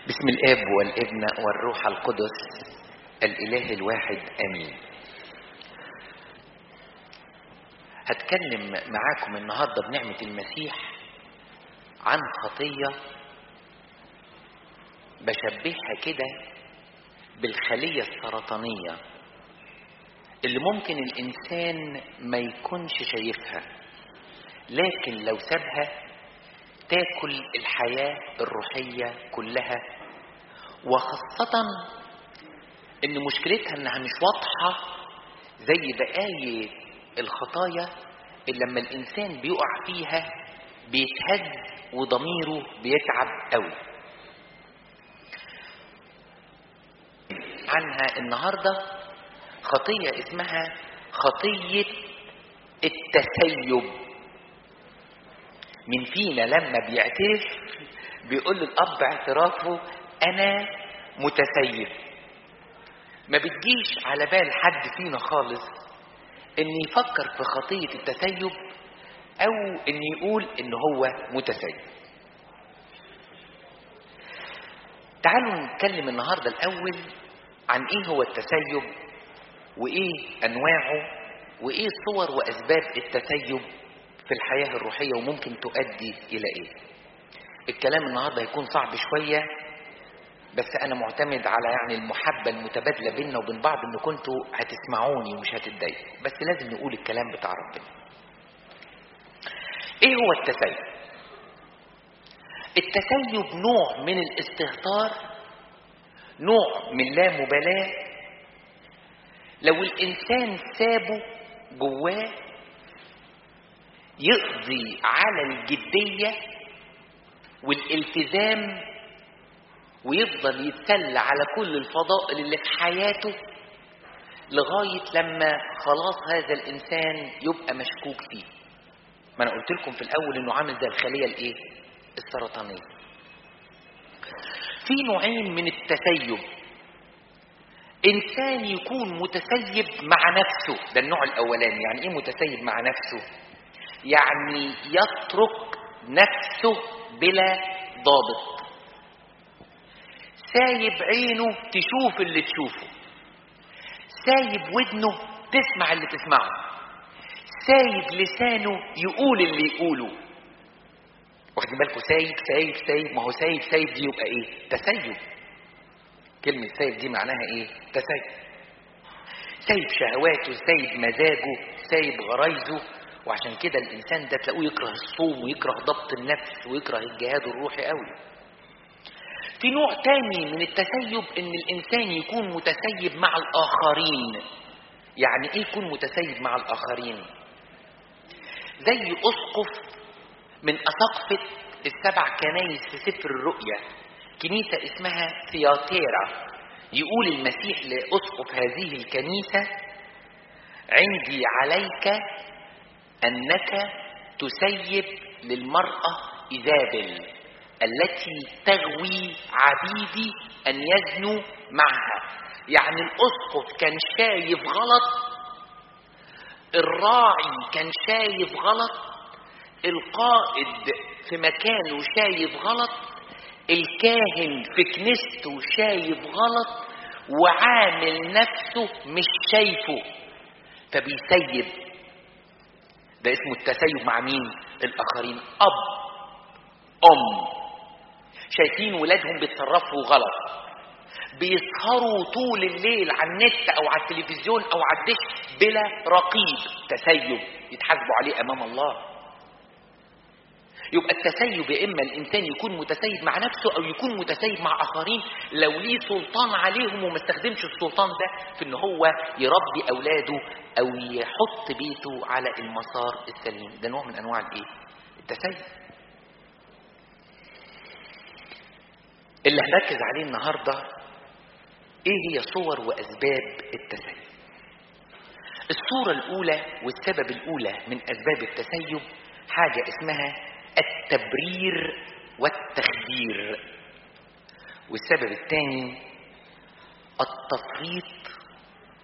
بسم الاب والابن والروح القدس الاله الواحد امين هتكلم معاكم النهارده بنعمه المسيح عن خطيه بشبهها كده بالخليه السرطانيه اللي ممكن الانسان ما يكونش شايفها لكن لو سابها تاكل الحياه الروحيه كلها وخاصه ان مشكلتها انها مش واضحه زي بقايا الخطايا اللي لما الانسان بيقع فيها بيتهز وضميره بيتعب قوي عنها النهارده خطيه اسمها خطيه التسيب من فينا لما بيعترف بيقول للاب اعترافه انا متسيب ما بتجيش على بال حد فينا خالص ان يفكر في خطيه التسيب او ان يقول ان هو متسيب تعالوا نتكلم النهارده الاول عن ايه هو التسيب وايه انواعه وايه صور واسباب التسيب في الحياه الروحيه وممكن تؤدي الى ايه الكلام النهارده هيكون صعب شويه بس انا معتمد على يعني المحبه المتبادله بيننا وبين بعض ان كنتوا هتسمعوني ومش هتتضايقوا بس لازم نقول الكلام بتاع ربنا ايه هو التسيب التسيب نوع من الاستهتار نوع من لا مبالاه لو الانسان سابه جواه يقضي على الجديه والالتزام ويفضل يتسلى على كل الفضائل اللي في حياته لغاية لما خلاص هذا الإنسان يبقى مشكوك فيه ما أنا قلت لكم في الأول إنه عامل زي الخلية الإيه؟ السرطانية في نوعين من التسيب إنسان يكون متسيب مع نفسه ده النوع الأولاني يعني إيه متسيب مع نفسه؟ يعني يترك نفسه بلا ضابط سايب عينه تشوف اللي تشوفه سايب ودنه تسمع اللي تسمعه سايب لسانه يقول اللي يقوله واخدين بالكم سايب سايب سايب ما هو سايب سايب دي يبقى ايه تسيب كلمة سايب دي معناها ايه تسيب سايب شهواته سايب مزاجه سايب غرايزه وعشان كده الانسان ده تلاقوه يكره الصوم ويكره ضبط النفس ويكره الجهاد الروحي قوي في نوع تاني من التسيب ان الانسان يكون متسيب مع الاخرين يعني ايه يكون متسيب مع الاخرين زي اسقف من اساقفه السبع كنايس في سفر الرؤيا كنيسه اسمها ثياتيرا يقول المسيح لاسقف هذه الكنيسه عندي عليك انك تسيب للمراه ايزابل التي تغوي عبيدي ان يزنوا معها يعني الاسقف كان شايف غلط الراعي كان شايف غلط القائد في مكانه شايف غلط الكاهن في كنيسته شايف غلط وعامل نفسه مش شايفه فبيسيب ده اسمه التسيب مع مين الاخرين اب ام شايفين ولادهم بيتصرفوا غلط بيسهروا طول الليل على النت او على التلفزيون او على الدش بلا رقيب تسيب يتحاسبوا عليه امام الله يبقى التسيب يا اما الانسان يكون متسيب مع نفسه او يكون متسيب مع اخرين لو ليه سلطان عليهم وما استخدمش السلطان ده في ان هو يربي اولاده او يحط بيته على المسار السليم ده نوع من انواع الايه التسيب اللي هنركز عليه النهارده ايه هي صور واسباب التسيب الصوره الاولى والسبب الاولى من اسباب التسيب حاجه اسمها التبرير والتخدير والسبب الثاني التفريط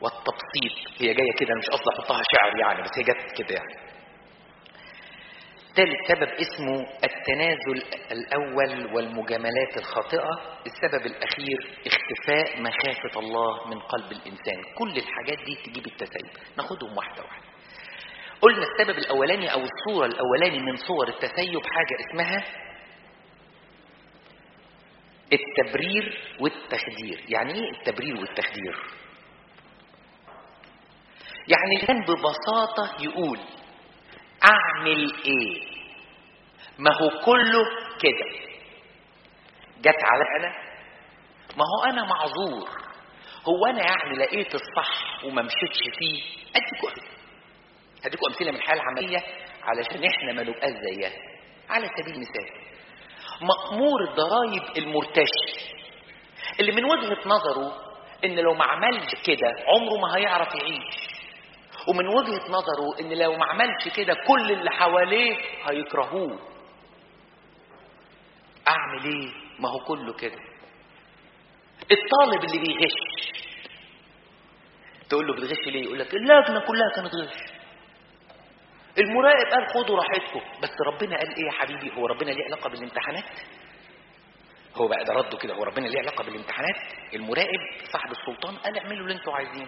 والتبسيط هي جايه كده مش قصدي احطها شعر يعني بس هي جت كده يعني ثالث سبب اسمه التنازل الأول والمجاملات الخاطئة السبب الأخير اختفاء مخافة الله من قلب الإنسان كل الحاجات دي تجيب التسيب ناخدهم واحدة واحدة قلنا السبب الأولاني أو الصورة الأولاني من صور التسيب حاجة اسمها التبرير والتخدير يعني ايه التبرير والتخدير يعني كان ببساطة يقول اعمل ايه ما هو كله كده جت على انا ما هو انا معذور هو انا يعني لقيت الصح وما مشيتش فيه اديكوا هديكوا امثله من الحياه العمليه علشان احنا ما نبقاش زيها على سبيل المثال مأمور الضرايب المرتشي اللي من وجهة نظره ان لو ما عملش كده عمره ما هيعرف يعيش ومن وجهة نظره ان لو ما عملش كده كل اللي حواليه هيكرهوه اعمل ايه ما هو كله كده الطالب اللي بيغش تقول له بتغش ليه يقول لك اللجنه كلها كانت غش المراقب قال خدوا راحتكم بس ربنا قال ايه يا حبيبي هو ربنا ليه علاقه بالامتحانات هو بقى ده رده كده هو ربنا ليه علاقه بالامتحانات المراقب صاحب السلطان قال اعملوا اللي انتوا عايزينه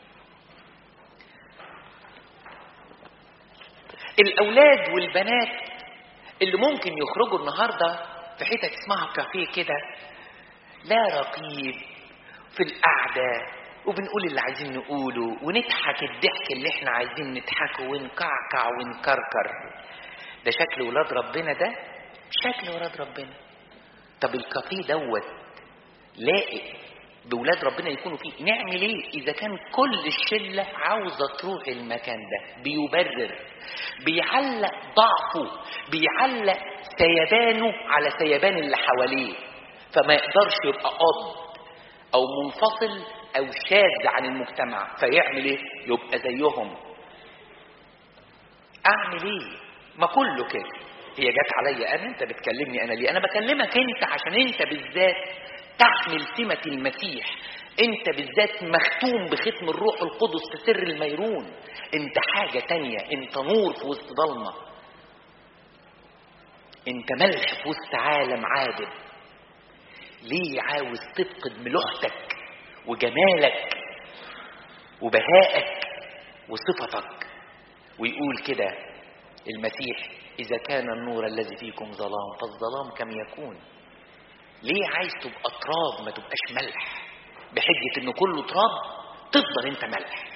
الاولاد والبنات اللي ممكن يخرجوا النهارده في حتت اسمها كافيه كده لا رقيب في القعده وبنقول اللي عايزين نقوله ونضحك الضحك اللي احنا عايزين نضحكه ونكعكع ونكركر ده شكل ولاد ربنا ده شكل ولاد ربنا طب الكافيه دوت لائق بولاد ربنا يكونوا فيه نعمل ايه اذا كان كل الشله عاوزه تروح المكان ده بيبرر بيعلق ضعفه بيعلق سيبانه على سيبان اللي حواليه فما يقدرش يبقى قاض او منفصل او شاذ عن المجتمع فيعمل ايه يبقى زيهم اعمل ايه ما كله كده هي جت عليا انا انت بتكلمني انا ليه انا بكلمك انت عشان انت بالذات تحمل سمة المسيح انت بالذات مختوم بختم الروح القدس في سر الميرون انت حاجة تانية انت نور في وسط ضلمة انت ملح في وسط عالم عادل ليه عاوز تفقد ملوحتك وجمالك وبهائك وصفتك ويقول كده المسيح إذا كان النور الذي فيكم ظلام فالظلام كم يكون ليه عايز تبقى تراب ما تبقاش ملح بحجة ان كله تراب تفضل انت ملح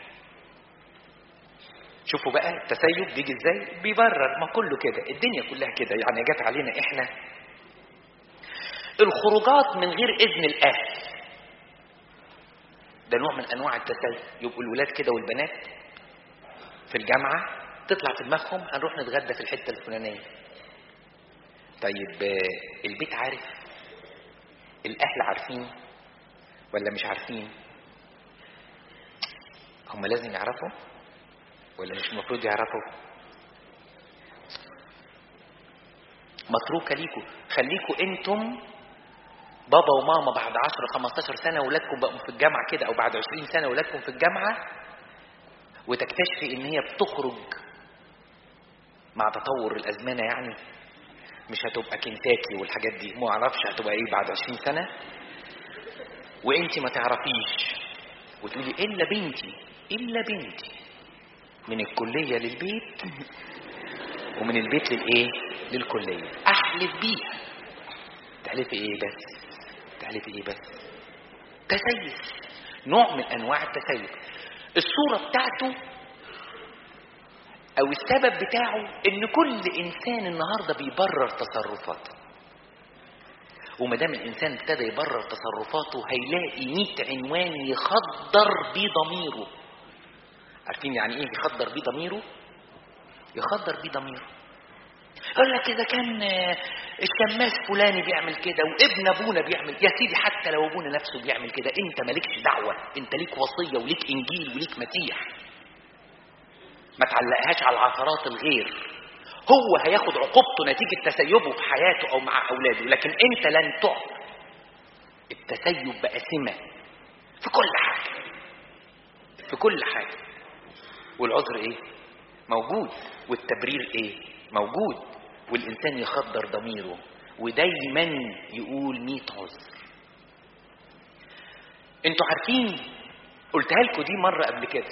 شوفوا بقى التسيب بيجي ازاي بيبرر ما كله كده الدنيا كلها كده يعني جت علينا احنا الخروجات من غير اذن الاهل ده نوع من انواع التسيب يبقوا الولاد كده والبنات في الجامعه تطلع في دماغهم هنروح نتغدى في الحته الفلانيه طيب البيت عارف الاهل عارفين ولا مش عارفين هم لازم يعرفوا ولا مش المفروض يعرفوا متروكة ليكوا خليكوا انتم بابا وماما بعد 10 15 سنة ولادكم بقوا في الجامعة كده او بعد 20 سنة ولادكم في الجامعة وتكتشفي ان هي بتخرج مع تطور الازمنة يعني مش هتبقى كنتاكي والحاجات دي ما اعرفش هتبقى ايه بعد 20 سنة وانت ما تعرفيش وتقولي الا بنتي الا بنتي من الكلية للبيت ومن البيت للايه للكلية احلف بيها تحلفي ايه بس تحلفي ايه بس تسيس نوع من انواع التسيس الصورة بتاعته او السبب بتاعه ان كل انسان النهاردة بيبرر تصرفاته وما دام الانسان ابتدى يبرر تصرفاته هيلاقي 100 عنوان يخدر بيه ضميره عارفين يعني ايه يخدر بيه ضميره يخدر بيه ضميره يقول لك اذا كان الشماس فلاني بيعمل كده وابن ابونا بيعمل يا سيدي حتى لو ابونا نفسه بيعمل كده انت مالكش دعوه انت ليك وصيه وليك انجيل وليك مسيح ما تعلقهاش على العثرات الغير هو هياخد عقوبته نتيجه تسيبه في حياته او مع اولاده لكن انت لن تعثر التسيب بقى سمه في كل حاجه في كل حاجه والعذر ايه موجود والتبرير ايه موجود والإنسان يخدر ضميره ودايما يقول ميت عذر انتوا عارفين قلتها لكم دي مرة قبل كده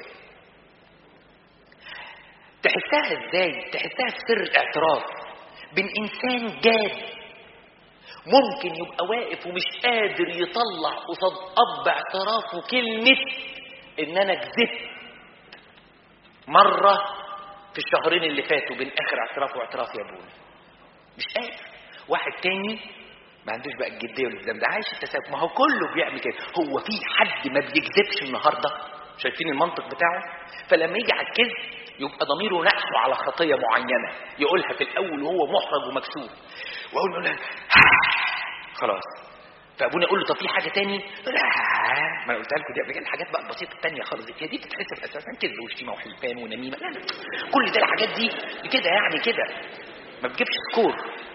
تحسها ازاي تحسها في سر الاعتراف بين انسان جاد ممكن يبقى واقف ومش قادر يطلع قصاد اب اعترافه كلمة ان انا كذبت مرة في الشهرين اللي فاتوا بين اخر اعتراف واعتراف يا ابونا مش قادر واحد تاني ما عندوش بقى الجديه والالتزام ده عايش التساهل ما هو كله بيعمل كده هو في حد ما بيكذبش النهارده شايفين المنطق بتاعه فلما يجي على الكذب يبقى ضميره نقشه على خطيه معينه يقولها في الاول وهو محرج ومكسور واقول له خلاص فابونا يقول له طب في حاجه تاني لا ما انا قلتها لكم دي قبل كده الحاجات بقى البسيطه التانيه خالص دي هي دي بتتحسب اساسا كذب وشتيمه وحلفان ونميمه لا لا كل ده الحاجات دي كده يعني كده ما بتجيبش سكور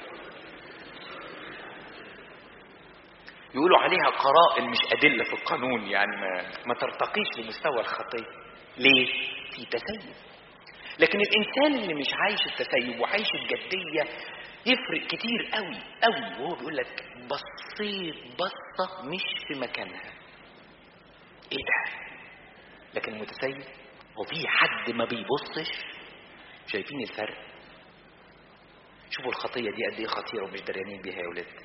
يقولوا عليها قرائن مش أدلة في القانون يعني ما, ما ترتقيش لمستوى الخطية ليه؟ في تسيب لكن الإنسان اللي مش عايش التسيب وعايش الجدية يفرق كتير قوي قوي وهو بيقول لك بصيت بصة مش في مكانها ايه ده لكن المتسيب هو في حد ما بيبصش شايفين الفرق شوفوا الخطية دي قد ايه خطيرة ومش دريانين بيها يا ولاد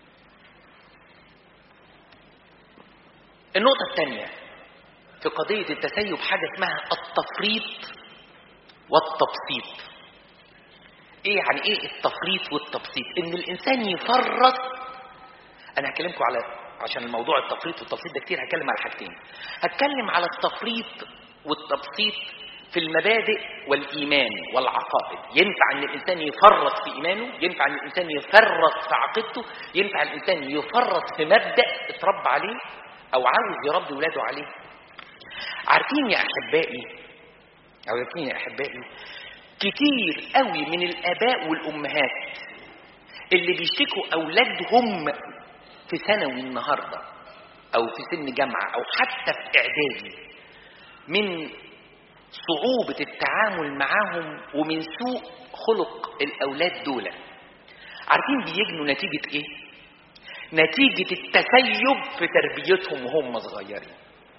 النقطة الثانية في قضية التسيب حاجة اسمها التفريط والتبسيط ايه يعني ايه التفريط والتبسيط ان الانسان يفرط انا هكلمكم على عشان الموضوع التفريط والتبسيط ده كتير هتكلم على حاجتين هتكلم على التفريط والتبسيط في المبادئ والايمان والعقائد ينفع ان الانسان يفرط في ايمانه ينفع ان الانسان يفرط في عقيدته ينفع الانسان يفرط في مبدا اتربى عليه او عاوز يربي ولاده عليه عارفين يا احبائي او عارفين يا احبائي كتير قوي من الاباء والامهات اللي بيشتكوا اولادهم في ثانوي النهارده او في سن جامعه او حتى في اعدادي من صعوبة التعامل معاهم ومن سوء خلق الأولاد دول عارفين بيجنوا نتيجة إيه؟ نتيجة التسيب في تربيتهم وهم صغيرين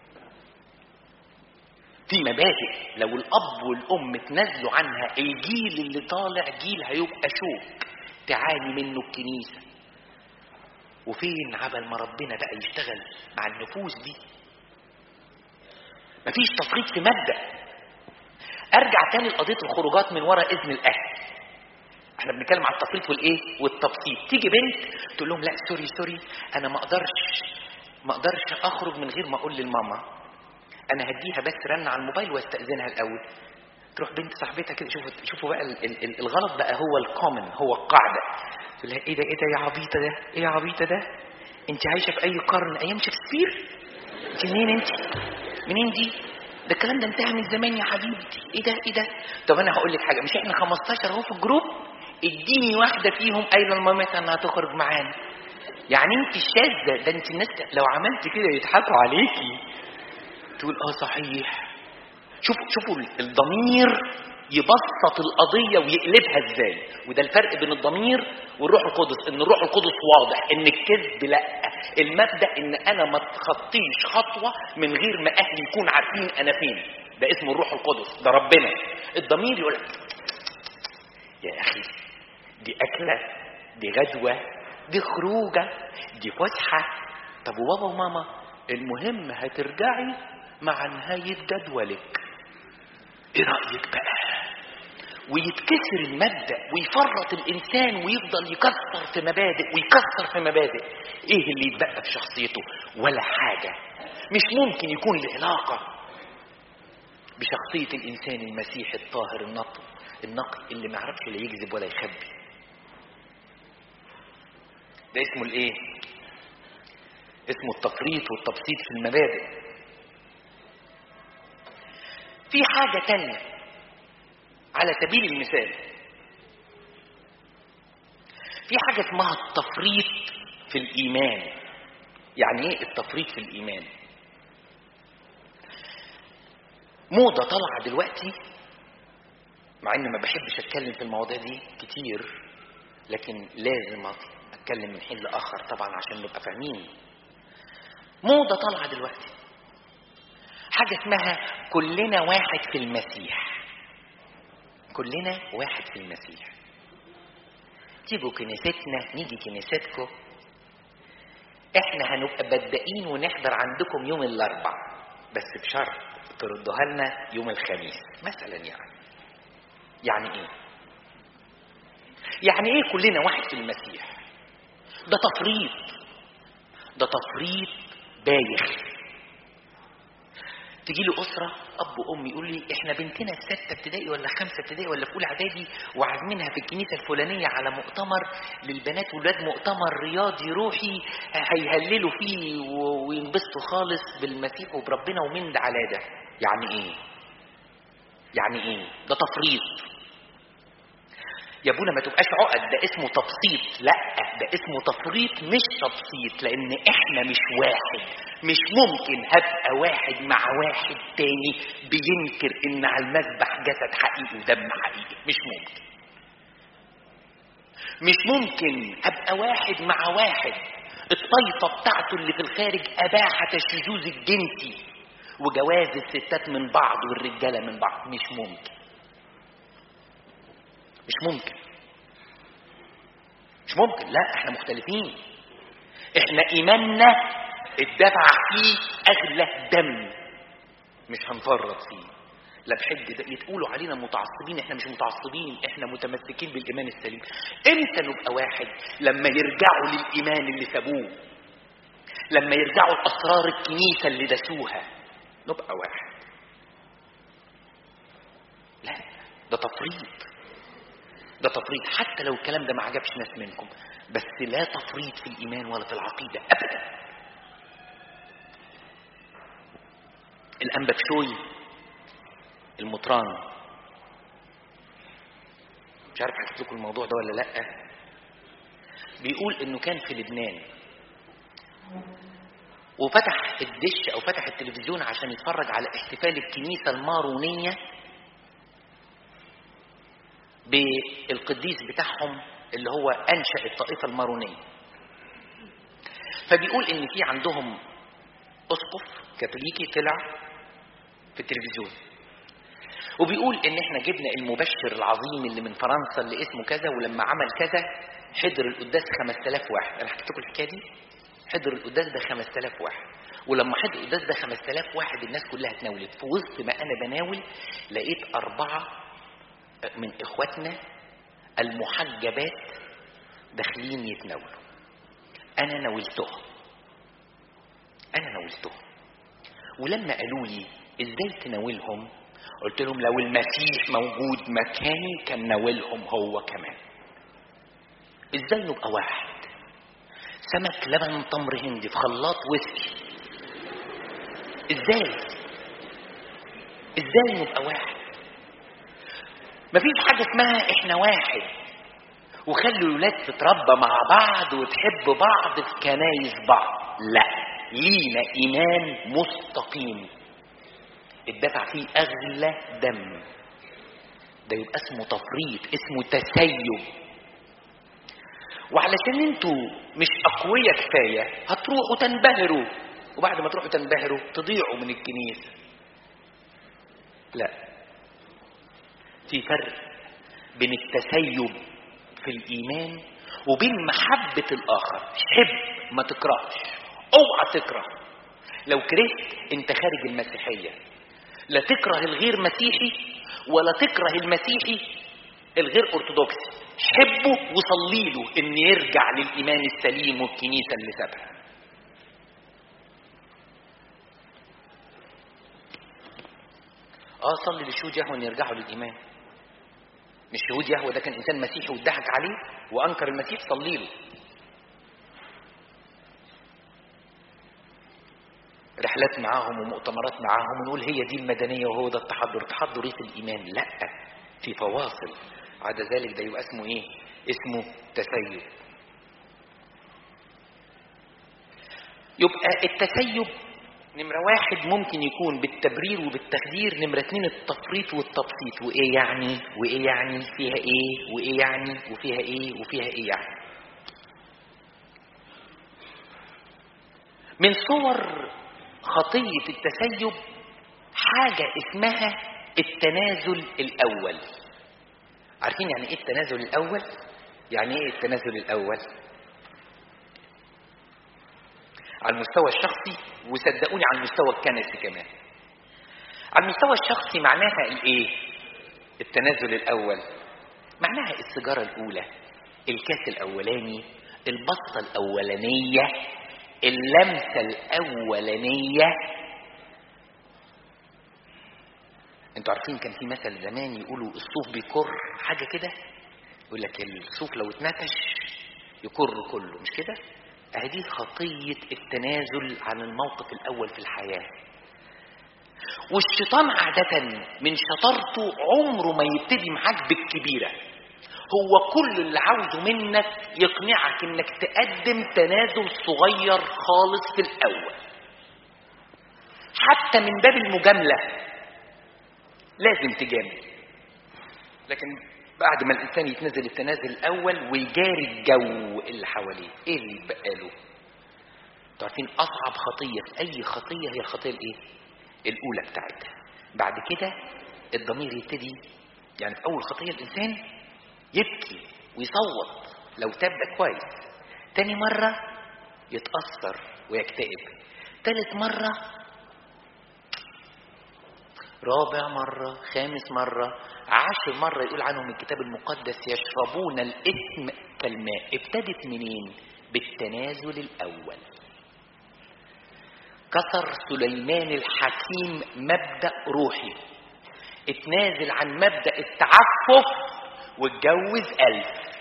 في مبادئ لو الأب والأم تنزلوا عنها الجيل اللي طالع جيل هيبقى شوك تعاني منه الكنيسة وفين عبل ما ربنا بقى يشتغل مع النفوس دي مفيش تفريط في مبدأ ارجع تاني لقضيه الخروجات من وراء اذن الاهل احنا بنتكلم على التفريط والايه والتبسيط تيجي بنت تقول لهم لا سوري سوري انا ما اقدرش ما اقدرش اخرج من غير ما اقول للماما انا هديها بس رن على الموبايل واستاذنها الاول تروح بنت صاحبتها كده شوفوا شوفوا بقى ال ال ال الغلط بقى هو الكومن هو القاعده تقول لها ايه ده ايه ده يا عبيطه ده ايه يا عبيطه ده انت عايشه في اي قرن ايام شكسبير انت منين انت منين دي ده الكلام ده انتهى من زمان يا حبيبتي ايه ده ايه ده طب انا هقول لك حاجه مش احنا 15 اهو في الجروب اديني واحده فيهم قايله لمامتها انها تخرج معانا يعني انت الشاذه ده انت الناس لو عملت كده يضحكوا عليكي تقول اه صحيح شوفوا شوفوا الضمير يبسط القضيه ويقلبها ازاي وده الفرق بين الضمير والروح القدس ان الروح القدس واضح ان الكذب لا المبدا ان انا ما اتخطيش خطوه من غير ما اهلي يكون عارفين انا فين ده اسمه الروح القدس ده ربنا الضمير يقول يا اخي دي اكله دي غدوه دي خروجه دي فسحه طب وبابا وماما المهم هترجعي مع نهايه جدولك ايه رايك بقى ويتكسر المبدا ويفرط الانسان ويفضل يكسر في مبادئ ويكسر في مبادئ ايه اللي يتبقى في شخصيته ولا حاجه مش ممكن يكون له علاقه بشخصيه الانسان المسيحي الطاهر النقي النقي اللي ما يعرفش لا يكذب ولا يخبي ده اسمه الايه اسمه التفريط والتبسيط في المبادئ في حاجه تانيه على سبيل المثال في حاجة اسمها التفريط في الإيمان يعني إيه التفريط في الإيمان موضة طالعة دلوقتي مع اني ما بحبش اتكلم في المواضيع دي كتير لكن لازم اتكلم من حين لاخر طبعا عشان نبقى فاهمين موضه طالعه دلوقتي حاجه اسمها كلنا واحد في المسيح كلنا واحد في المسيح تيجوا كنيستنا نيجي كنيستكم احنا هنبقى بدائين ونحضر عندكم يوم الاربع بس بشرط تردوها لنا يوم الخميس مثلا يعني يعني ايه يعني ايه كلنا واحد في المسيح ده تفريط ده تفريط بايخ تجي لي اسره اب وام يقول لي احنا بنتنا في سته ابتدائي ولا خمسه ابتدائي ولا في اولى اعدادي وعازمينها في الكنيسه الفلانيه على مؤتمر للبنات والولاد مؤتمر رياضي روحي هيهللوا فيه و- وينبسطوا خالص بالمسيح وبربنا ومن ده على ده يعني ايه يعني ايه ده تفريط يا ابونا ما تبقاش عقد ده اسمه تبسيط لا ده اسمه تفريط مش تبسيط لان احنا مش واحد مش ممكن هبقى واحد مع واحد تاني بينكر ان على المذبح جسد حقيقي ودم حقيقي مش ممكن مش ممكن ابقى واحد مع واحد الطائفه بتاعته اللي في الخارج اباحه الشذوذ الجنسي وجواز الستات من بعض والرجاله من بعض مش ممكن مش ممكن مش ممكن لا احنا مختلفين احنا ايماننا اتدفع فيه اغلى دم مش هنفرط فيه لا بحد ده يتقولوا علينا متعصبين احنا مش متعصبين احنا متمسكين بالايمان السليم امتى نبقى واحد لما يرجعوا للايمان اللي سابوه لما يرجعوا لاسرار الكنيسه اللي دسوها نبقى واحد لا ده تفريط ده تفريط حتى لو الكلام ده ما عجبش ناس منكم بس لا تفريط في الايمان ولا في العقيده ابدا الانبا بشوي المطران مش عارف حكيت لكم الموضوع ده ولا لا بيقول انه كان في لبنان وفتح الدش او فتح التلفزيون عشان يتفرج على احتفال الكنيسه المارونيه بالقديس بتاعهم اللي هو انشا الطائفه المارونيه فبيقول ان في عندهم اسقف كاثوليكي طلع في التلفزيون وبيقول ان احنا جبنا المبشر العظيم اللي من فرنسا اللي اسمه كذا ولما عمل كذا حضر القداس 5000 واحد انا حكيت لكم الحكايه دي حضر القداس ده 5000 واحد ولما حضر القداس ده 5000 واحد الناس كلها اتناولت في وسط ما انا بناول لقيت اربعه من اخواتنا المحجبات داخلين يتناولوا انا ناولتهم انا ناولتهم ولما قالوا لي ازاي تناولهم قلت لهم لو المسيح موجود مكاني كان ناولهم هو كمان ازاي نبقى واحد سمك لبن تمر هندي في خلاط ويسكي ازاي ازاي نبقى واحد مفيش حاجه اسمها احنا واحد وخلوا الولاد تتربى مع بعض وتحب بعض في كنايس بعض لا لينا ايمان مستقيم اتدفع فيه اغلى دم ده يبقى اسمه تفريط اسمه تسيب وعلشان انتوا مش اقوياء كفايه هتروحوا تنبهروا وبعد ما تروحوا تنبهروا تضيعوا من الكنيسه لا في فرق بين التسيب في الايمان وبين محبه الاخر حب ما تكرهش اوعى تكره لو كرهت انت خارج المسيحيه لا تكره الغير مسيحي ولا تكره المسيحي الغير ارثوذكسي حبه وصلي له ان يرجع للايمان السليم والكنيسه اللي سابها اه صلي للشهود يهوى ان يرجعوا للايمان مش شهود يهوى ده كان انسان مسيحي واتضحك عليه وانكر المسيح صلي له رحلات معاهم ومؤتمرات معاهم ونقول هي دي المدنيه وهو ده التحضر تحضر ايه في الايمان لا في فواصل عدا ذلك ده يبقى اسمه ايه اسمه تسيب يبقى التسيب نمرة واحد ممكن يكون بالتبرير وبالتخدير نمرة اتنين التفريط والتبسيط وإيه يعني وإيه يعني فيها إيه وإيه يعني وفيها إيه وفيها إيه يعني من صور خطية التسيب حاجة اسمها التنازل الأول عارفين يعني إيه التنازل الأول؟ يعني إيه التنازل الأول؟ على المستوى الشخصي وصدقوني على المستوى الكنسي كمان على المستوى الشخصي معناها الايه التنازل الاول معناها السيجاره الاولى الكاس الاولاني البصه الاولانيه اللمسه الاولانيه انتوا عارفين كان في مثل زمان يقولوا الصوف بيكر حاجه كده يقول لك الصوف لو اتنتش يكر كله مش كده هذه خطية التنازل عن الموقف الأول في الحياة والشيطان عادة من شطارته عمره ما يبتدي معاك بالكبيرة هو كل اللي عاوزه منك يقنعك انك تقدم تنازل صغير خالص في الأول حتى من باب المجاملة لازم تجامل لكن بعد ما الانسان يتنزل التنازل الاول ويجاري الجو اللي حواليه ايه اللي يتبقى له انتوا عارفين اصعب خطيه في اي خطيه هي الخطيه الايه الاولى بتاعتها بعد كده الضمير يبتدي يعني في اول خطيه الانسان يبكي ويصوت لو تاب ده كويس تاني مره يتاثر ويكتئب تالت مره رابع مرة خامس مرة عاشر مرة يقول عنهم الكتاب المقدس يشربون الإثم كالماء ابتدت منين بالتنازل الأول كسر سليمان الحكيم مبدأ روحي اتنازل عن مبدأ التعفف واتجوز ألف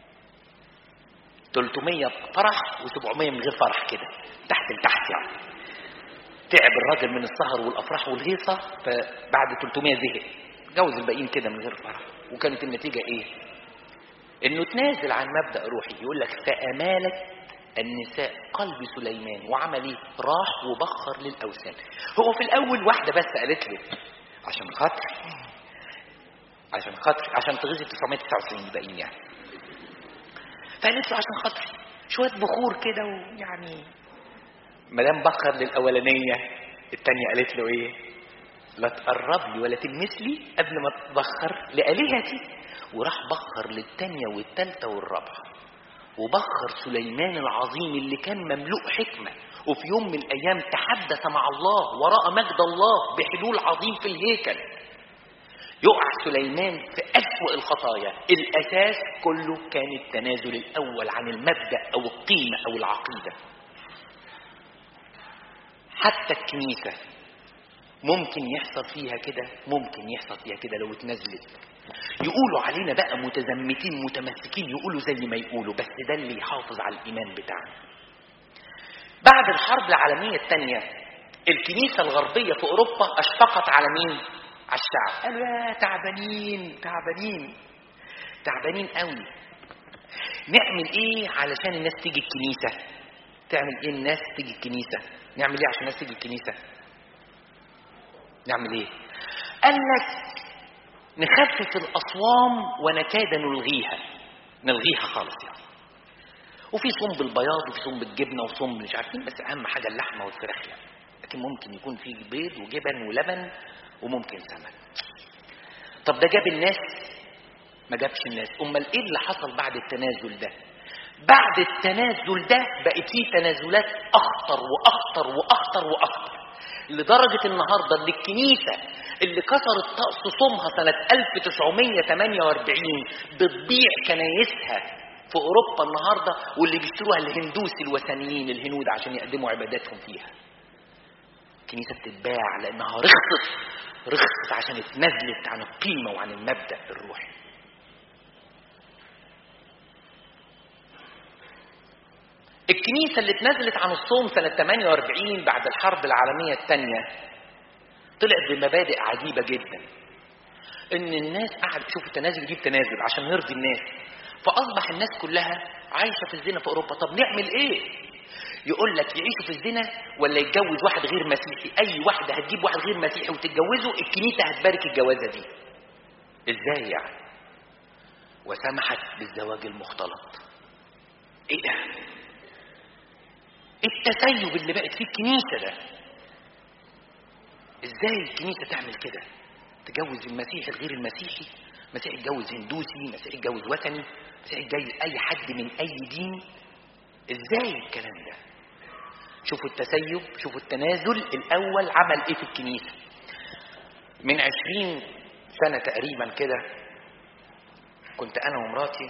300 فرح و700 من غير فرح كده تحت لتحت يعني تعب الراجل من السهر والافراح والهيصه فبعد 300 زهق جوز الباقيين كده من غير فرح وكانت النتيجه ايه انه تنازل عن مبدا روحي يقول لك فامالت النساء قلب سليمان وعمل ايه راح وبخر للاوثان هو في الاول واحده بس قالت له عشان خاطر عشان خاطر عشان تغيظي 999 الباقيين يعني فقالت له عشان خاطري شويه بخور كده ويعني مدام بخر للاولانيه الثانيه قالت له ايه لا تقرب لي ولا تلمس لي قبل ما تبخر لالهتي وراح بخر للثانيه والثالثه والرابعه وبخر سليمان العظيم اللي كان مملوء حكمه وفي يوم من الايام تحدث مع الله وراى مجد الله بحلول عظيم في الهيكل يقع سليمان في أسوأ الخطايا الأساس كله كان التنازل الأول عن المبدأ أو القيمة أو العقيدة حتى الكنيسة ممكن يحصل فيها كده ممكن يحصل فيها كده لو اتنزلت يقولوا علينا بقى متزمتين متمسكين يقولوا زي ما يقولوا بس ده اللي يحافظ على الإيمان بتاعنا بعد الحرب العالمية الثانية الكنيسة الغربية في أوروبا أشفقت على مين؟ على الشعب قالوا يا تعبانين تعبانين تعبانين قوي نعمل ايه علشان الناس تيجي الكنيسة تعمل ايه الناس تيجي الكنيسة نعمل ايه عشان الناس تيجي الكنيسة نعمل ايه قال لك نخفف الأصوام ونكاد نلغيها نلغيها خالص يعني وفي صوم بالبياض وفي صوم بالجبنة وصوم مش عارفين بس أهم حاجة اللحمة والفراخ يعني لكن ممكن يكون في بيض وجبن ولبن وممكن سمك طب ده جاب الناس ما جابش الناس امال ايه اللي حصل بعد التنازل ده بعد التنازل ده بقت فيه تنازلات اخطر واخطر واخطر واخطر لدرجة النهاردة اللي الكنيسة اللي كسرت طقس صومها سنة 1948 بتبيع كنايسها في أوروبا النهاردة واللي بيشتروها الهندوس الوثنيين الهنود عشان يقدموا عباداتهم فيها الكنيسة بتتباع لأنها رخصت رخصت عشان اتنزلت عن القيمة وعن المبدأ الروحي الكنيسة اللي اتنزلت عن الصوم سنة 48 بعد الحرب العالمية الثانية طلعت بمبادئ عجيبة جدا ان الناس قاعد شوف التنازل يجيب تنازل عشان نرضي الناس فاصبح الناس كلها عايشه في الزنا في اوروبا طب نعمل ايه يقول لك يعيشوا في الزنا ولا يتجوز واحد غير مسيحي اي واحده هتجيب واحد غير مسيحي وتتجوزه الكنيسه هتبارك الجوازه دي ازاي يعني وسمحت بالزواج المختلط ايه ده التسيب اللي بقت فيه الكنيسه ده ازاي الكنيسه تعمل كده تجوز المسيحي الغير المسيحي مسيحي يتجوز هندوسي مسيحي يتجوز وثني مسيحي يتجوز اي حد من اي دين ازاي الكلام ده شوفوا التسيب شوفوا التنازل الاول عمل ايه في الكنيسه من عشرين سنه تقريبا كده كنت انا ومراتي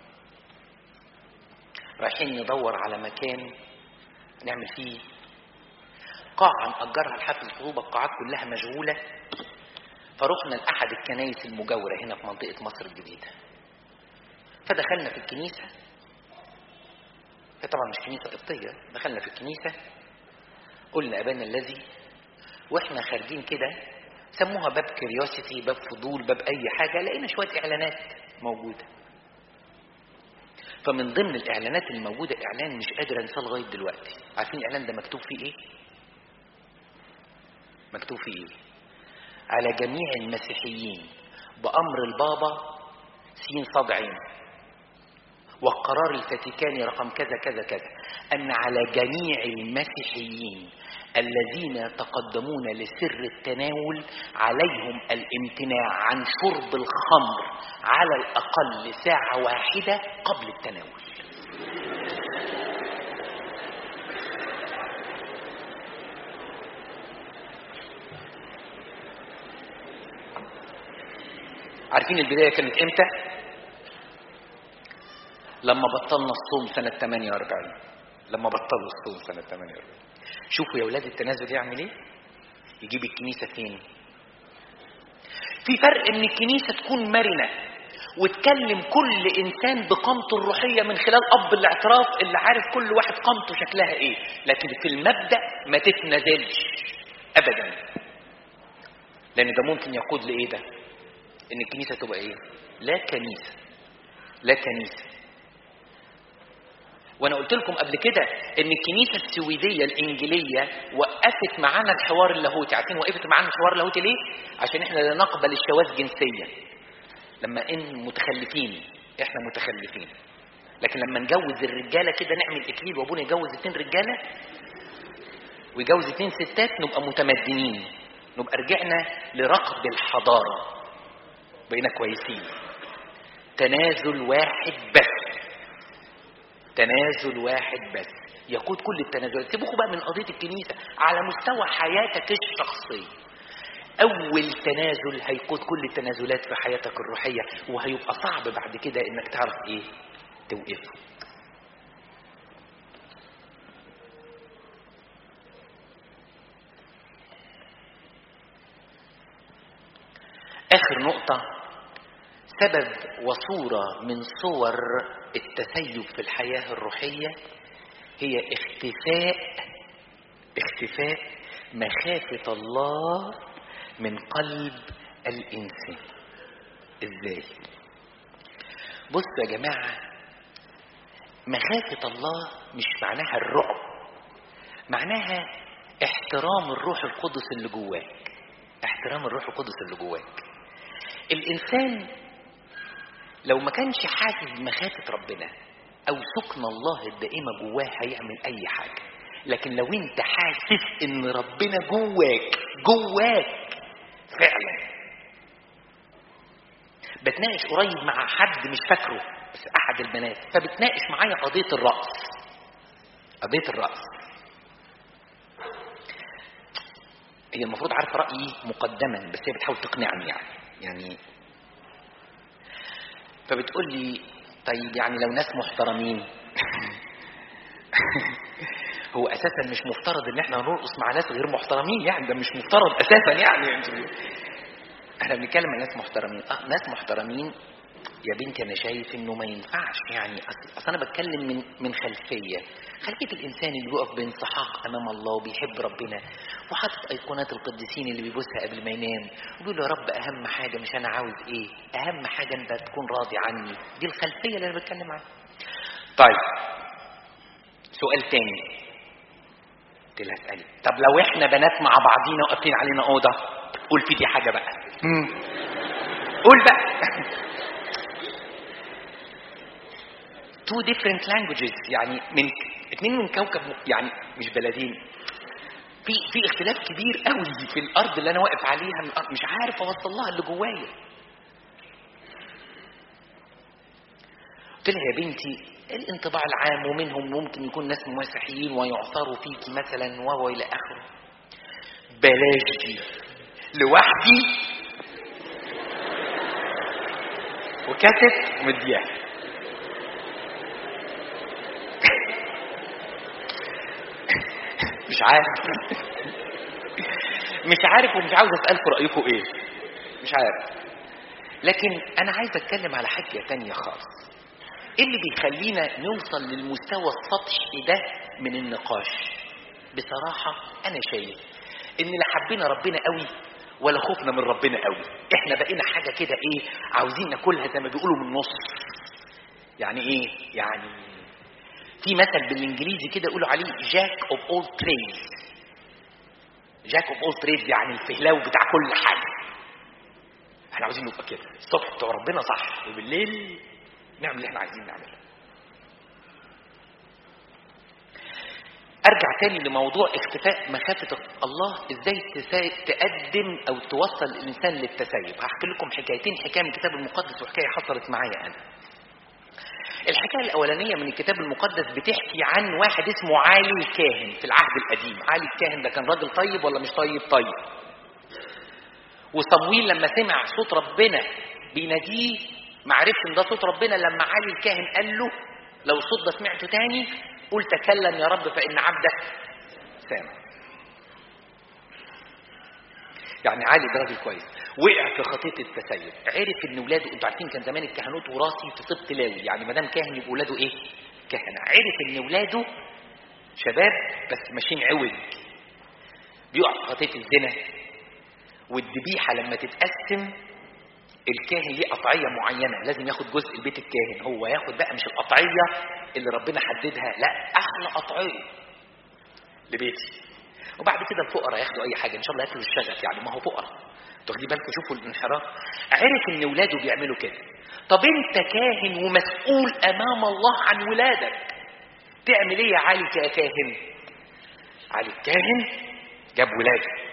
رايحين ندور على مكان نعمل فيه قاعة نأجرها لحفل الخطوبة القاعات كلها مشغولة فرحنا لأحد الكنايس المجاورة هنا في منطقة مصر الجديدة فدخلنا في الكنيسة هي طبعا مش كنيسة قبطية دخلنا في الكنيسة قلنا أبانا الذي واحنا خارجين كده سموها باب كيوريوسيتي باب فضول باب أي حاجة لقينا شوية إعلانات موجودة فمن ضمن الإعلانات الموجودة إعلان مش قادر أنساه لغاية دلوقتي عارفين الإعلان ده مكتوب فيه إيه؟ مكتوب فيه إيه؟ على جميع المسيحيين بأمر البابا سين صاد عين والقرار الفاتيكاني رقم كذا كذا كذا أن على جميع المسيحيين الذين يتقدمون لسر التناول عليهم الامتناع عن شرب الخمر على الأقل ساعة واحدة قبل التناول عارفين البداية كانت امتى؟ لما بطلنا الصوم سنة 48 لما بطلوا الصوم سنة 48 شوفوا يا ولاد التنازل يعمل ايه؟ يجيب الكنيسة فين؟ في فرق ان الكنيسة تكون مرنة وتكلم كل انسان بقامته الروحية من خلال اب الاعتراف اللي عارف كل واحد قامته شكلها ايه لكن في المبدأ ما تتنازلش ابدا لان ده ممكن يقود لايه ده ان الكنيسة تبقى ايه لا كنيسة لا كنيسة وانا قلت لكم قبل كده ان الكنيسه السويديه الانجيليه وقفت معانا الحوار اللاهوتي عارفين وقفت معانا الحوار اللاهوتي ليه عشان احنا لا نقبل الشواذ جنسيا لما ان متخلفين احنا متخلفين لكن لما نجوز الرجاله كده نعمل اكليل وابونا يجوز اتنين رجاله ويجوز اتنين ستات نبقى متمدنين نبقى رجعنا لركب الحضاره بقينا كويسين تنازل واحد بس تنازل واحد بس يقود كل التنازلات سيبوكوا بقى من قضيه الكنيسه على مستوى حياتك الشخصيه اول تنازل هيقود كل التنازلات في حياتك الروحيه وهيبقى صعب بعد كده انك تعرف ايه توقفه اخر نقطه سبب وصوره من صور التسيب في الحياه الروحيه هي اختفاء اختفاء مخافه الله من قلب الانسان ازاي بصوا يا جماعه مخافه الله مش معناها الرعب معناها احترام الروح القدس اللي جواك احترام الروح القدس اللي جواك الانسان لو ما كانش حاسس بمخافه ربنا او سكن الله الدائمه جواه هيعمل اي حاجه لكن لو انت حاسس ان ربنا جواك جواك فعلا بتناقش قريب مع حد مش فاكره بس احد البنات فبتناقش معايا قضيه الرأس قضيه الرأس هي المفروض عارفه رايي مقدما بس هي بتحاول تقنعني يعني يعني فبتقول لي طيب يعني لو ناس محترمين هو اساسا مش مفترض ان احنا نرقص مع ناس غير محترمين يعني ده مش مفترض اساسا يعني احنا بنتكلم عن ناس محترمين اه ناس محترمين يا بنتي انا شايف انه ما ينفعش يعني اصل أصل انا بتكلم من من خلفيه خلفيه الانسان اللي بيقف بانسحاق امام الله وبيحب ربنا وحاطط ايقونات القديسين اللي بيبوسها قبل ما ينام وبيقول له يا رب اهم حاجه مش انا عاوز ايه اهم حاجه انت تكون راضي عني دي الخلفيه اللي انا بتكلم عنها طيب سؤال تاني قلت لها اسالي طب لو احنا بنات مع بعضينا وقافلين علينا اوضه قول في دي حاجه بقى مم. قول بقى two different languages يعني من اتنين من كوكب م- يعني مش بلدين في في اختلاف كبير قوي في الارض اللي انا واقف عليها من الأرض. مش عارف اوصل لها اللي جوايا قلت لها يا بنتي الانطباع العام ومنهم ممكن يكون ناس مسيحيين ويعثروا فيكي مثلا وهو الى اخره بلاش دي لوحدي وكتب مديها مش عارف مش عارف ومش عاوز اسالكم رايكم ايه مش عارف لكن انا عايز اتكلم على حاجه تانية خالص ايه اللي بيخلينا نوصل للمستوى السطحي ده من النقاش بصراحه انا شايف ان لا حبينا ربنا قوي ولا خوفنا من ربنا قوي احنا بقينا حاجه كده ايه عاوزين ناكلها زي ما بيقولوا من النص يعني ايه يعني في مثل بالانجليزي كده يقولوا عليه جاك اوف اول تريدز جاك اوف اول تريدز يعني الفهلاوي بتاع كل حاجه احنا عاوزين نبقى كده الصبح بتوع ربنا صح وبالليل نعمل اللي احنا عايزين نعمله ارجع تاني لموضوع اختفاء مخافة الله ازاي تسا- تقدم او توصل الانسان للتسيب هحكي لكم حكايتين حكايه من الكتاب المقدس وحكايه حصلت معايا انا الحكايه الاولانيه من الكتاب المقدس بتحكي عن واحد اسمه عالي الكاهن في العهد القديم عالي الكاهن ده كان راجل طيب ولا مش طيب طيب وصمويل لما سمع صوت ربنا بيناديه ما عرفش ان ده صوت ربنا لما عالي الكاهن قال له لو الصوت ده سمعته تاني قل تكلم يا رب فان عبدك سامع يعني عالي ده راجل كويس وقع في خطيه التسيب عرف ان ولاده انتوا عارفين كان زمان الكهنوت وراثي في سبط لاوي يعني ما دام كاهن يبقى ولاده ايه كهنه عرف ان ولاده شباب بس ماشيين عوج بيقع في خطيه الزنا والذبيحه لما تتقسم الكاهن ليه قطعيه معينه لازم ياخد جزء لبيت الكاهن هو ياخد بقى مش القطعيه اللي ربنا حددها لا احلى قطعيه لبيتي وبعد كده الفقراء ياخدوا اي حاجه ان شاء الله ياكلوا الشغف يعني ما هو فقراء تاخدي بالكم شوفوا الانحراف عرف ان ولاده بيعملوا كده طب انت كاهن ومسؤول امام الله عن ولادك تعمل ايه يا علي ككاهن علي الكاهن جاب ولاده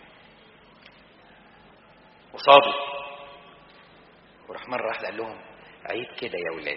وصابوا وراح مره واحده قال لهم عيب كده يا ولاد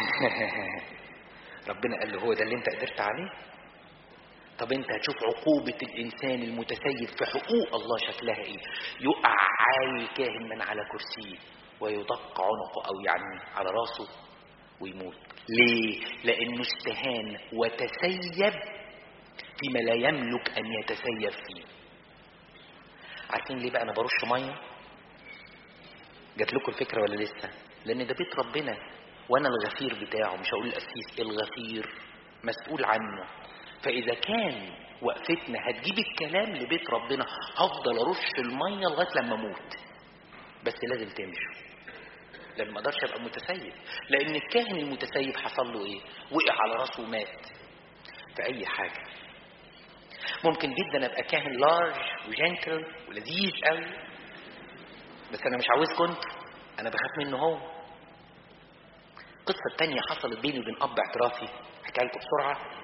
ربنا قال له هو ده اللي انت قدرت عليه طب انت هتشوف عقوبة الإنسان المتسيب في حقوق الله شكلها إيه يقع عالي كاهن من على كرسيه ويدق عنقه أو يعني على راسه ويموت ليه؟ لأنه استهان وتسيب فيما لا يملك أن يتسيب فيه عارفين ليه بقى أنا برش مية؟ جات لكم الفكرة ولا لسه؟ لأن ده بيت ربنا وأنا الغفير بتاعه مش هقول القسيس الغفير مسؤول عنه فإذا كان وقفتنا هتجيب الكلام لبيت ربنا هفضل أرش المية لغاية لما أموت بس لازم تمشوا لأن ما اقدرش أبقى متسيب لأن الكاهن المتسيب حصل له إيه؟ وقع على راسه ومات في أي حاجة ممكن جدا أبقى كاهن لارج وجنتل ولذيذ قوي بس أنا مش عاوزكم انتوا أنا بخاف منه هو القصة التانية حصلت بيني وبين أب اعترافي هحكي لكم بسرعة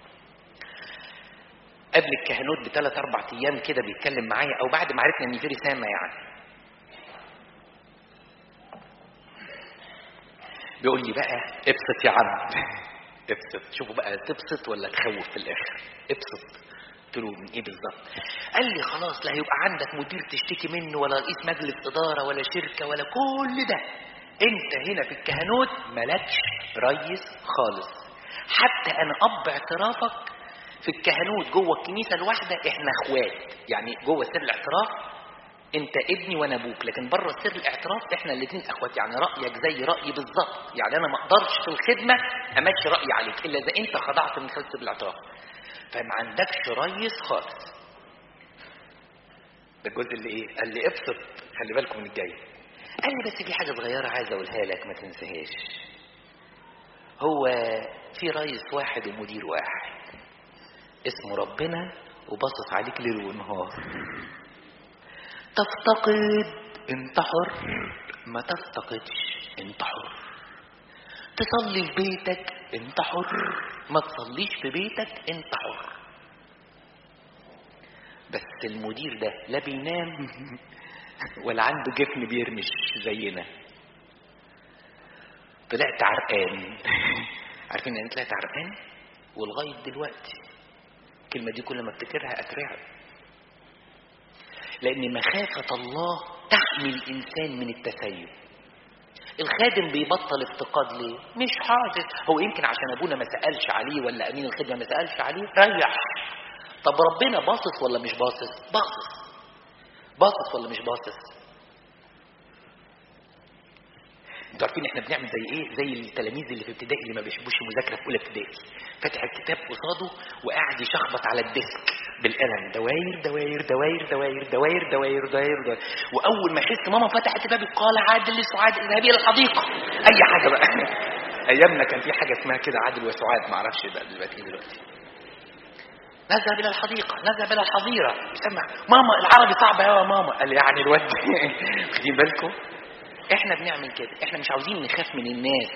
قبل الكهنوت بثلاث اربع ايام كده بيتكلم معايا او بعد ما عرفنا ان في رسامه يعني بيقول لي بقى ابسط يا عم ابسط شوفوا بقى تبسط ولا تخوف في الاخر ابسط قلت له من ايه بالظبط قال لي خلاص لا هيبقى عندك مدير تشتكي منه ولا رئيس مجلس اداره ولا شركه ولا كل ده انت هنا في الكهنوت مالكش ريس خالص حتى انا اب اعترافك في الكهنوت جوه الكنيسه الواحده احنا اخوات يعني جوه سر الاعتراف انت ابني وانا ابوك لكن بره سر الاعتراف احنا الاثنين اخوات يعني رايك زي رايي بالظبط يعني انا ما اقدرش في الخدمه امشي رايي عليك الا اذا انت خضعت من خلال سر الاعتراف فما عندكش ريس خالص ده الجزء اللي ايه قال لي ابسط خلي بالكم من الجاي قال لي بس في حاجه صغيره عايز اقولها لك ما تنساهاش هو في رئيس واحد ومدير واحد اسمه ربنا وباصص عليك ليل ونهار تفتقد انت حر ما تفتقدش انت حر تصلي في بيتك انت حر ما تصليش في بيتك انت حر بس المدير ده لا بينام ولا عنده جفن بيرمش زينا طلعت عرقان عارفين يعني طلعت عرقان ولغايه دلوقتي الكلمه دي كل ما افتكرها اترعب لان مخافه الله تحمي الانسان من التسيب الخادم بيبطل افتقاد ليه مش حاسس هو يمكن عشان ابونا ما سالش عليه ولا امين الخدمه ما سالش عليه ريح طب ربنا باصص ولا مش باصص باصص باصص ولا مش باصص انتوا عارفين احنا بنعمل زي ايه زي التلاميذ اللي في ابتدائي اللي ما بيحبوش المذاكره في اولى ابتدائي فاتح الكتاب قصاده وقاعد يشخبط على الديسك بالقلم دواير دواير دواير دواير دواير دواير دواير دواير واول ما يحس ماما فتحت الباب قال عادل لسعاد اذهبي الى الحديقه اي حاجه بقى ايامنا كان في حاجه اسمها كده عادل وسعاد ما اعرفش بقى دلوقتي ايه دلوقتي نذهب الى الحديقه نذهب الى الحظيره سمع ماما العربي صعب قوي يا ماما قال يعني الواد واخدين بالكم احنا بنعمل كده احنا مش عاوزين نخاف من الناس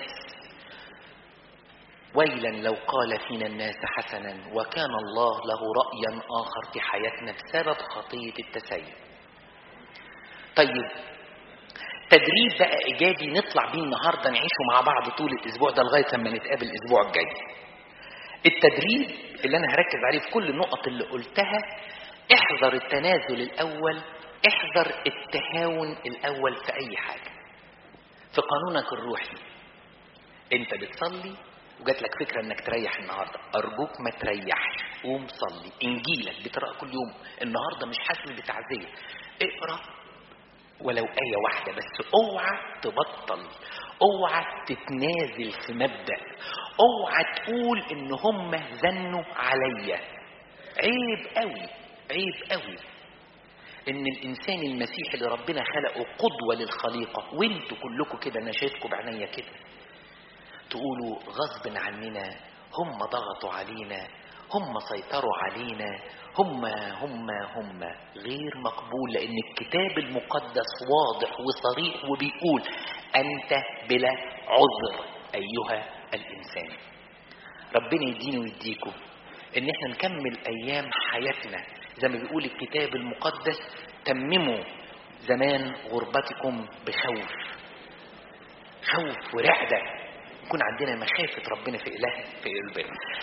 ويلا لو قال فينا الناس حسنا وكان الله له رأيا آخر في حياتنا بسبب خطية التسيب طيب تدريب بقى إيجابي نطلع بيه النهاردة نعيشه مع بعض طول الأسبوع ده لغاية لما نتقابل الأسبوع الجاي التدريب اللي أنا هركز عليه في كل النقط اللي قلتها احذر التنازل الأول احذر التهاون الأول في أي حاجة في قانونك الروحي انت بتصلي وجات لك فكره انك تريح النهارده ارجوك ما تريحش قوم صلي انجيلك بتقرا كل يوم النهارده مش حاسس بتعزيه اقرا ولو آية واحدة بس اوعى تبطل اوعى تتنازل في مبدأ اوعى تقول ان هم زنوا عليا عيب قوي عيب قوي ان الانسان المسيحي اللي ربنا خلقه قدوه للخليقه وانتوا كلكم كده انا شايفكم بعينيا كده تقولوا غصب عننا هم ضغطوا علينا هم سيطروا علينا هم هم هم غير مقبول لان الكتاب المقدس واضح وصريح وبيقول انت بلا عذر ايها الانسان ربنا يديني ويديكم ان احنا نكمل ايام حياتنا زي ما بيقول الكتاب المقدس تمموا زمان غربتكم بخوف خوف ورعدة يكون عندنا مخافة ربنا في إله في قلبنا